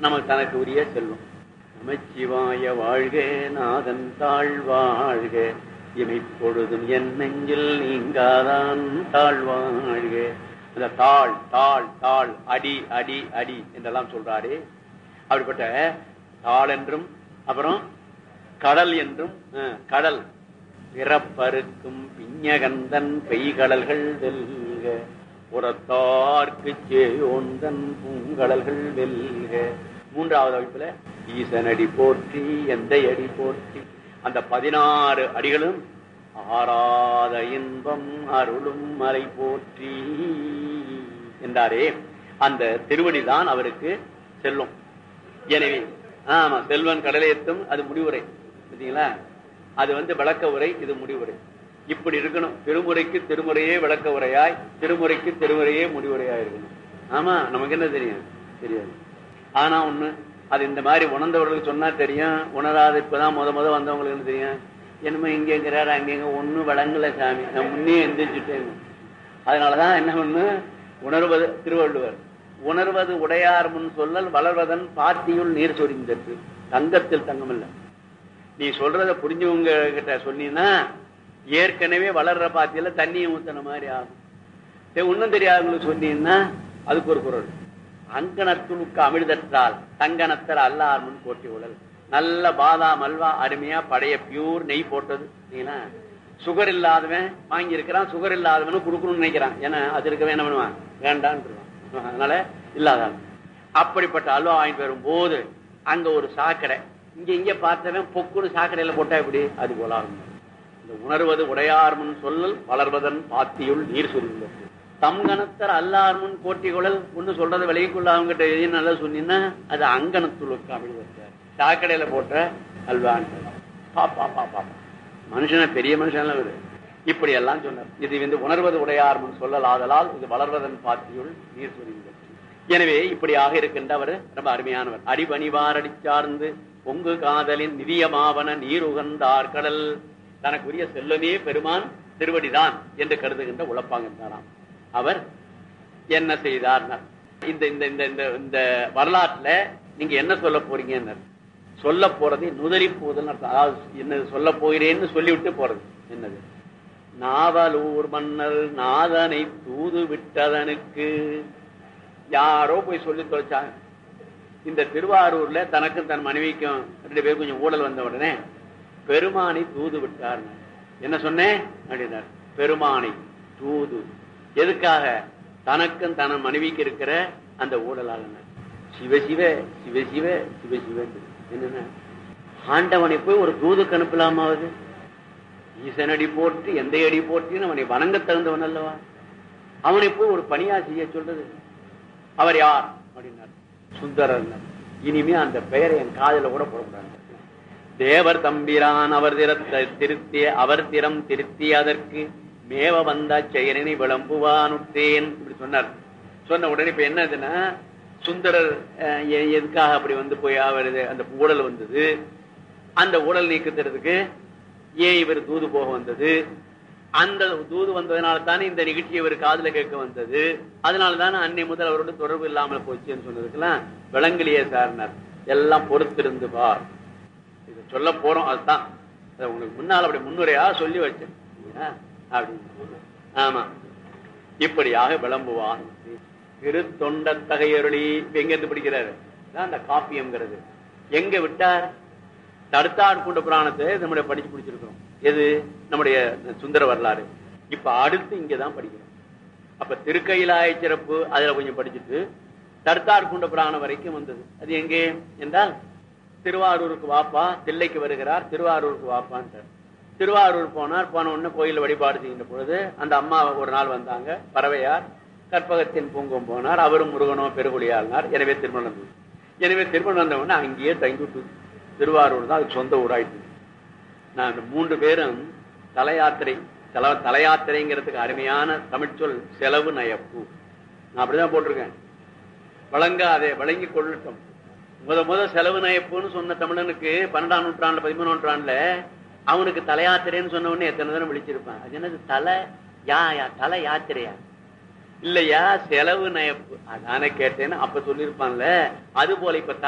நமக்கு தனக்கு உரிய செல்வம் நமச்சிவாய வாழ்க நாதன் தாழ் வாழ்க இமைப்பொழுதும் என் நெஞ்சில் நீங்காதான் தாழ்வாழ்க அந்த தாழ் தாழ் தாழ் அடி அடி அடி என்றெல்லாம் சொல்றாரு அப்படிப்பட்ட தாள் என்றும் அப்புறம் கடல் என்றும் அஹ், கடல் பிறப்பருக்கும் பிஞகந்தன் பெய்கடல்கள் வெல்க புறத்தார்க்கு சேயோந்தன் பூங்கடல்கள் வெல்க மூன்றாவது வகுப்புல ஈசனடி போற்றி எந்த அடி போற்றி அந்த பதினாறு அடிகளும் ஆறாத இன்பம் அருளும் மறை போற்றி என்றாரே அந்த திருவடிதான் அவருக்கு செல்லும் எனவே ஆமா செல்வன் கடலையத்தும் அது முடிவுரை பார்த்தீங்களா அது வந்து விளக்க உரை இது முடிவுரை இப்படி இருக்கணும் திருமுறைக்கு திருமுறையே விளக்க உரையாய் திருமுறைக்கு திருமுறையே முடிவுரையாய் இருக்கணும் ஆமா நமக்கு என்ன தெரியும் தெரியாது ஆனா ஒண்ணு அது இந்த மாதிரி உணர்ந்தவர்களுக்கு சொன்னா தெரியும் உணராத இப்பதான் முத முத வந்தவங்களுக்கு என்ன தெரியும் என்னமோ இங்க இருக்கிறாரு அங்கங்க ஒண்ணும் வழங்கல சாமி நான் முன்னே எந்திரிச்சுட்டேன் அதனாலதான் என்ன ஒண்ணு உணர்வது திருவள்ளுவர் உணர்வது உடையார் முன் சொல்லல் வளர்வதன் பாத்தியுள் நீர் சொரிந்தது தங்கத்தில் தங்கம் இல்ல நீ சொல்றத புரிஞ்சவங்க கிட்ட சொன்னீங்கன்னா ஏற்கனவே வளர்ற பாத்தியில தண்ணியை ஊத்துன மாதிரி ஆகும் சரி, ஒண்ணும் தெரியாதவங்களுக்கு சொன்னீங்கன்னா அதுக்கு ஒரு குரல் அங்கனத்துளுக்கு அமிழ்தற்றால் தங்கனத்தர் அல்லார் முன் போட்டி உடல் நல்ல பாதாம் அல்வா அருமையா படைய பியூர் நெய் போட்டது சரிங்களா சுகர் இல்லாதவன் வாங்கி இருக்கிறான் சுகர் இல்லாதவனும் கொடுக்கணும்னு நினைக்கிறான் ஏன்னா அது இருக்கவே என்ன பண்ணுவான் வேண்டான்னு அதனால இல்லாதான் அப்படிப்பட்ட அல்வா வாங்கிட்டு வரும்போது அங்க ஒரு சாக்கடை இங்க இங்க பார்த்தவன் பொக்குன்னு சாக்கடையில போட்டா எப்படி அது போல ஆகும் இந்த உணர்வது உடையார் முன் சொல்லல் வளர்வதன் பாத்தியுள் நீர் சுருந்தது தம் கணத்தர் அல்லார் முன் கோட்டி குழல் ஒண்ணு சொல்றதை விலகிக்குள்ள அவங்ககிட்ட எதையும் நல்லா சொன்னீங்கன்னா அது அங்கனத்துளுக்கு அப்படி வச்சார் சாக்கடையில போட்ட அல்வான்னு பாப்பா பாப்பா மனுஷன பெரிய மனுஷன் அவரு இப்படி எல்லாம் சொன்னார் இது வந்து உணர்வது உடையார் முன் சொல்லல் ஆதலால் இது வளர்வதன் பாத்தியுள் நீர் சுருந்தது எனவே இப்படியாக இருக்கின்ற அவர் ரொம்ப அருமையானவர் அடிபணிவார் அடி சார்ந்து பொங்கு காதலின் நிதியமாவன நீருகந்தார் கடல் தனக்குரிய செல்வமே பெருமான் திருவடிதான் என்று கருதுகின்ற உழப்பாங்கின்றாராம் அவர் என்ன செய்தார் இந்த இந்த இந்த இந்த இந்த வரலாற்றுல நீங்க என்ன சொல்ல போறீங்க சொல்ல போறது நுதறி போதல் அதாவது என்ன சொல்ல போகிறேன்னு சொல்லிவிட்டு போறது என்னது நாவலூர் மன்னர் நாதனை தூது விட்டதனுக்கு யாரோ போய் சொல்லி தொலைச்சாங்க இந்த திருவாரூர்ல தனக்கும் தன் மனைவிக்கும் ரெண்டு பேரும் கொஞ்சம் ஊழல் வந்த உடனே பெருமானை தூது விட்டார் என்ன சொன்னேன் அப்படின்னார் பெருமானை தூது எதுக்காக தனக்கும் தன மனைவிக்கு இருக்கிற அந்த ஊழலாளன சிவசிவ சிவசிவ சிவசிவ என்னன்னா ஆண்டவனை போய் ஒரு தூதுக்கு அனுப்பலாமாவது ஈசனடி போட்டு எந்த அடி போட்டின்னு அவனை வணங்க தகுந்தவன் அல்லவா அவனை போய் ஒரு பணியா செய்ய சொல்றது அவர் யார் அப்படின்னார் சுந்தரர் இனிமே அந்த பெயரை என் காதல கூட போடக்கூடாது தேவர் தம்பிரான் அவர் திறத்த திருத்திய அவர் திறம் திருத்தி அதற்கு மேவ வந்த செயலினை விளம்புவானுட்டேன் இப்படி சொன்னார் சொன்ன உடனே இப்ப என்னதுன்னா சுந்தரர் அஹ், எ- எதுக்காக அப்படி வந்து போய் அவர் அந்த ஊழல் வந்தது அந்த ஊழல் நீக்கத்துறதுக்கு ஏன் இவர் தூது போக வந்தது அந்த தூது வந்ததுனால தானே இந்த நிகழ்ச்சி இவர் காதுல கேட்க வந்தது அதனால தானே அன்னை முதல் அவரோட தொடர்பு இல்லாமல் போச்சுன்னு சொன்னதுக்கெல்லாம் விளங்கலியே சார்னார் எல்லாம் பொறுத்திருந்து பார் இது சொல்ல போறோம் அதுதான் அதை உங்களுக்கு முன்னால் அப்படி முன்னுரையா சொல்லி வச்சேன் சரியா? அப்படின்னு ஆமா இப்படியாக விளம்புவான் திருத்தொண்ட தகையருளி எங்க இருந்து பிடிக்கிறாரு அதான் அந்த காப்பியம்ங்கிறது எங்க விட்டார் தடுத்தார் கொண்ட புராணத்தை நம்முடைய படிச்சு பிடிச்சிருக்கிறோம் எது நம்முடைய சுந்தர வரலாறு இப்ப அடுத்து இங்கதான் படிக்கிறோம் அப்ப திருக்கையிலாய சிறப்பு அதுல கொஞ்சம் படிச்சுட்டு தடுத்தார் கொண்ட புராணம் வரைக்கும் வந்தது அது எங்கே என்றால் திருவாரூருக்கு வாப்பா தில்லைக்கு வருகிறார் திருவாரூருக்கு வாப்பான்ட்டார் திருவாரூர் போனார் போன உடனே கோயில் வழிபாடு செய்கின்ற பொழுது அந்த அம்மா ஒரு நாள் வந்தாங்க பறவையார் கற்பகத்தின் பூங்கம் போனார் அவரும் முருகனோ பெருகுடியாள்னார் எனவே திருமணம் நடந்தது. எனவே திருமணம் வந்த உடனே அங்கேயே தங்கி விட்டு திருவாரூர் தான் அதுக்கு சொந்த ஊராயிட்டு நான் இந்த மூன்று பேரும் தலையாத்திரை தல தலையாத்திரைங்கிறதுக்கு அருமையான தமிழ்ச்சொல் செலவு நயப்பு நான் அப்படிதான் போட்டிருக்கேன் வழங்காதே வழங்கி கொள்ளட்டும் முத முத செலவு நயப்புன்னு சொன்ன தமிழனுக்கு பன்னெண்டாம் நூற்றாண்டுல பதிமூணு நூற்றாண்டுல அவனுக்கு தலையாத்திரைன்னு சொன்ன உடனே எத்தனை தடவை விழிச்சிருப்பான் அது என்னது தலை யா யா தலை யாத்திரையா இல்லையா செலவு நயப்பு அதானே கேட்டேன்னு அப்ப சொல்லியிருப்பான்ல அது போல இப்ப